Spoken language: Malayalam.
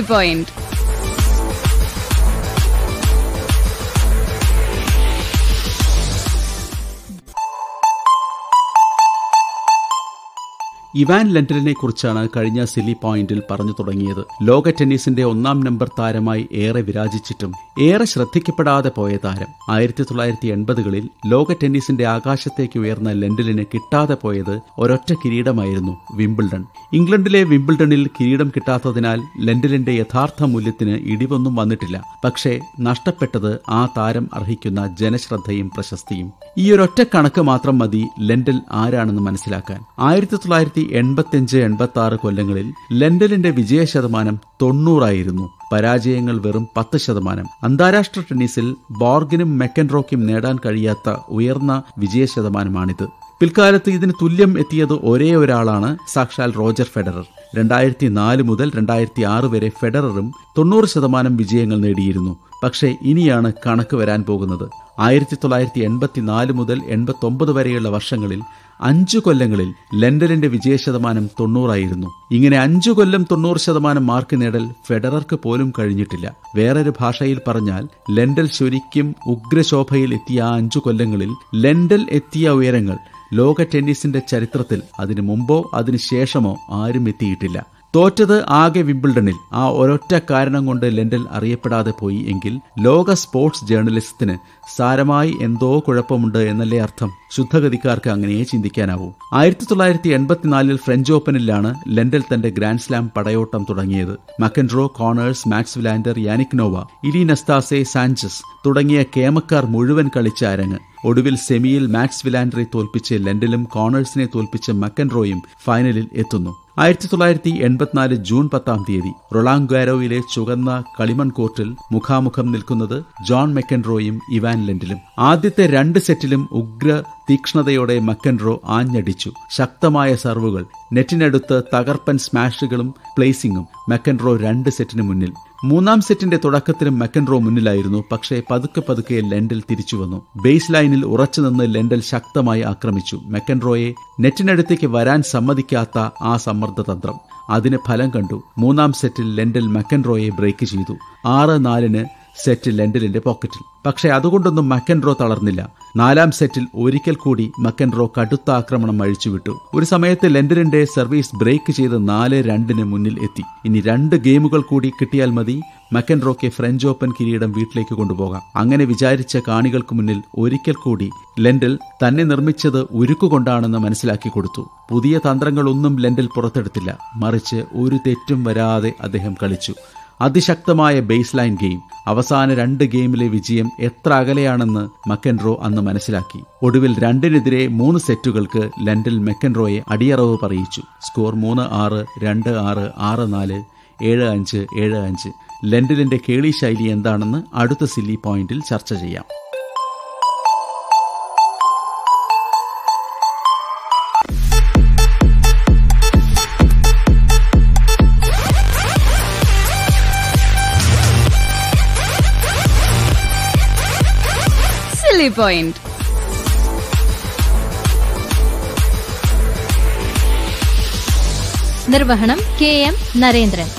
പോയിന്റ് ഇവാൻ ലണ്ടലിനെ കുറിച്ചാണ് കഴിഞ്ഞ സിലി പോയിന്റിൽ പറഞ്ഞു തുടങ്ങിയത് ലോക ടെന്നീസിന്റെ ഒന്നാം നമ്പർ താരമായി ഏറെ വിരാജിച്ചിട്ടും ഏറെ ശ്രദ്ധിക്കപ്പെടാതെ പോയ താരം ആയിരത്തി തൊള്ളായിരത്തി എൺപതുകളിൽ ലോക ടെന്നീസിന്റെ ആകാശത്തേക്ക് ഉയർന്ന ലണ്ടലിന് കിട്ടാതെ പോയത് ഒരൊറ്റ കിരീടമായിരുന്നു വിംബിൾഡൺ ഇംഗ്ലണ്ടിലെ വിംബിൾഡണിൽ കിരീടം കിട്ടാത്തതിനാൽ ലണ്ടലിന്റെ യഥാർത്ഥ മൂല്യത്തിന് ഇടിവൊന്നും വന്നിട്ടില്ല പക്ഷേ നഷ്ടപ്പെട്ടത് ആ താരം അർഹിക്കുന്ന ജനശ്രദ്ധയും പ്രശസ്തിയും ഈ ഒരൊറ്റ കണക്ക് മാത്രം മതി ലണ്ടൽ ആരാണെന്ന് മനസ്സിലാക്കാൻ ആയിരത്തി തൊള്ളായിരത്തി എൺപത്തിയഞ്ച് എൺപത്തി ആറ് കൊല്ലങ്ങളിൽ ലണ്ടലിന്റെ വിജയ ശതമാനം തൊണ്ണൂറായിരുന്നു പരാജയങ്ങൾ വെറും പത്ത് ശതമാനം അന്താരാഷ്ട്ര ടെന്നീസിൽ ബോർഗിനും മെക്കൻറോക്കും നേടാൻ കഴിയാത്ത ഉയർന്ന വിജയ ശതമാനമാണിത് പിൽക്കാലത്ത് ഇതിന് തുല്യം എത്തിയത് ഒരേ ഒരാളാണ് സാക്ഷാൽ റോജർ ഫെഡറർ രണ്ടായിരത്തി നാല് മുതൽ രണ്ടായിരത്തി ആറ് വരെ ഫെഡററും തൊണ്ണൂറ് ശതമാനം വിജയങ്ങൾ നേടിയിരുന്നു പക്ഷേ ഇനിയാണ് കണക്ക് വരാൻ പോകുന്നത് ആയിരത്തി തൊള്ളായിരത്തി എൺപത്തിനാല് മുതൽ എൺപത്തൊമ്പത് വരെയുള്ള വർഷങ്ങളിൽ അഞ്ചു കൊല്ലങ്ങളിൽ ലണ്ടനിന്റെ വിജയശതമാനം തൊണ്ണൂറായിരുന്നു ഇങ്ങനെ അഞ്ചു കൊല്ലം തൊണ്ണൂറ് ശതമാനം മാർക്ക് നേടൽ ഫെഡറർക്ക് പോലും കഴിഞ്ഞിട്ടില്ല വേറൊരു ഭാഷയിൽ പറഞ്ഞാൽ ലണ്ടൽ ശരിക്കും ഉഗ്രശോഭയിൽ എത്തിയ ആ അഞ്ചു കൊല്ലങ്ങളിൽ ലണ്ടൽ എത്തിയ ഉയരങ്ങൾ ലോക ടെന്നീസിന്റെ ചരിത്രത്തിൽ അതിനു മുമ്പോ അതിനു ശേഷമോ ആരും എത്തിയിട്ടില്ല തോറ്റത് ആകെ വിംബിൾഡണിൽ ആ ഒരൊറ്റ കാരണം കൊണ്ട് ലണ്ടൻ അറിയപ്പെടാതെ പോയി എങ്കിൽ ലോക സ്പോർട്സ് ജേർണലിസത്തിന് സാരമായി എന്തോ കുഴപ്പമുണ്ട് എന്നല്ലേ അർത്ഥം ശുദ്ധഗതിക്കാർക്ക് അങ്ങനെയേ ചിന്തിക്കാനാവൂ ആയിരത്തി തൊള്ളായിരത്തി എൺപത്തിനാലിൽ ഫ്രഞ്ച് ഓപ്പണിലാണ് ലണ്ടൻ തന്റെ ഗ്രാൻഡ് സ്ലാം പടയോട്ടം തുടങ്ങിയത് McEnroe Connors Mats Wilander Yannick Noah Ilie Nastase Sanchez തുടങ്ങിയ കേമക്കാർ മുഴുവൻ കളിച്ച അരങ്ങ് ഒടുവിൽ സെമിയിൽ മാക്സ് വിലാൻഡറെ തോൽപ്പിച്ച് ലണ്ടനും കോണേഴ്സിനെ തോൽപ്പിച്ച് മക്കൻറോയും ഫൈനലിൽ എത്തുന്നു ആയിരത്തി തൊള്ളായിരത്തി എൺപത്തിനാല് ജൂൺ പത്താം തീയതി റൊളാങ്കാരോയിലെ ചുവന്ന കളിമൺ കോർട്ടിൽ മുഖാമുഖം നിൽക്കുന്നത് ജോൺ മെക്കൻറോയും ഇവാൻ ലൻഡിലും ആദ്യത്തെ രണ്ട് സെറ്റിലും ഉഗ്ര തീക്ഷ്ണതയോടെ മക്കൻറോ ആഞ്ഞടിച്ചു ശക്തമായ സർവുകൾ നെറ്റിനടുത്ത് തകർപ്പൻ സ്മാഷുകളും പ്ലേസിംഗും മെക്കൻറോ രണ്ട് സെറ്റിന് മുന്നിൽ മൂന്നാം സെറ്റിന്റെ തുടക്കത്തിലും മെക്കൻറോ മുന്നിലായിരുന്നു പക്ഷേ പതുക്കെ പതുക്കെ ലെൻഡൽ തിരിച്ചു വന്നു ബേസ് ലൈനിൽ ഉറച്ചുനിന്ന് ലെൻഡൽ ശക്തമായി ആക്രമിച്ചു മെക്കൻറോയെ നെറ്റിനടുത്തേക്ക് വരാൻ സമ്മതിക്കാത്ത ആ സമ്മർദ്ദതന്ത്രം അതിന് ഫലം കണ്ടു മൂന്നാം സെറ്റിൽ ലെൻഡൽ മെക്കൻറോയെ ബ്രേക്ക് ചെയ്തു ആറ് നാലിന് സെറ്റ് ലെൻഡലിന്റെ പോക്കറ്റിൽ പക്ഷേ അതുകൊണ്ടൊന്നും മക്കൻറോ തളർന്നില്ല നാലാം സെറ്റിൽ ഒരിക്കൽ കൂടി മക്കൻറോ കടുത്ത ആക്രമണം അഴിച്ചുവിട്ടു ഒരു സമയത്ത് ലെൻഡലിന്റെ സർവീസ് ബ്രേക്ക് ചെയ്ത് നാല് രണ്ടിന് മുന്നിൽ എത്തി ഇനി രണ്ട് ഗെയിമുകൾ കൂടി കിട്ടിയാൽ മതി മക്കൻറോയ്ക്ക് ഫ്രഞ്ച് ഓപ്പൺ കിരീടം വീട്ടിലേക്ക് കൊണ്ടുപോകാം അങ്ങനെ വിചാരിച്ച കാണികൾക്ക് മുന്നിൽ ഒരിക്കൽ കൂടി ലെൻഡൽ തന്നെ നിർമ്മിച്ചത് ഉരുക്കുകൊണ്ടാണെന്ന് മനസ്സിലാക്കി കൊടുത്തു പുതിയ തന്ത്രങ്ങളൊന്നും ലെൻഡൽ പുറത്തെടുത്തില്ല മറിച്ച് ഒരു തെറ്റും വരാതെ അദ്ദേഹം കളിച്ചു അതിശക്തമായ ബേസ് ലൈൻ ഗെയിം അവസാന രണ്ട് ഗെയിമിലെ വിജയം എത്ര അകലെയാണെന്ന് മക്കൻറോ അന്ന് മനസ്സിലാക്കി ഒടുവിൽ രണ്ടിനെതിരെ മൂന്ന് സെറ്റുകൾക്ക് ലണ്ടൻ മെക്കൻറോയെ അടിയറവ് പറയിച്ചു സ്കോർ മൂന്ന് ആറ് രണ്ട് ആറ് ആറ് നാല് ഏഴ് അഞ്ച് ഏഴ് അഞ്ച് ലണ്ടനിന്റെ കേളി ശൈലി എന്താണെന്ന് അടുത്ത സില്ലി പോയിന്റിൽ ചർച്ച ചെയ്യാം സില്ലി പോയിന്റ് നിർവഹണം കെ എം നരേന്ദ്രൻ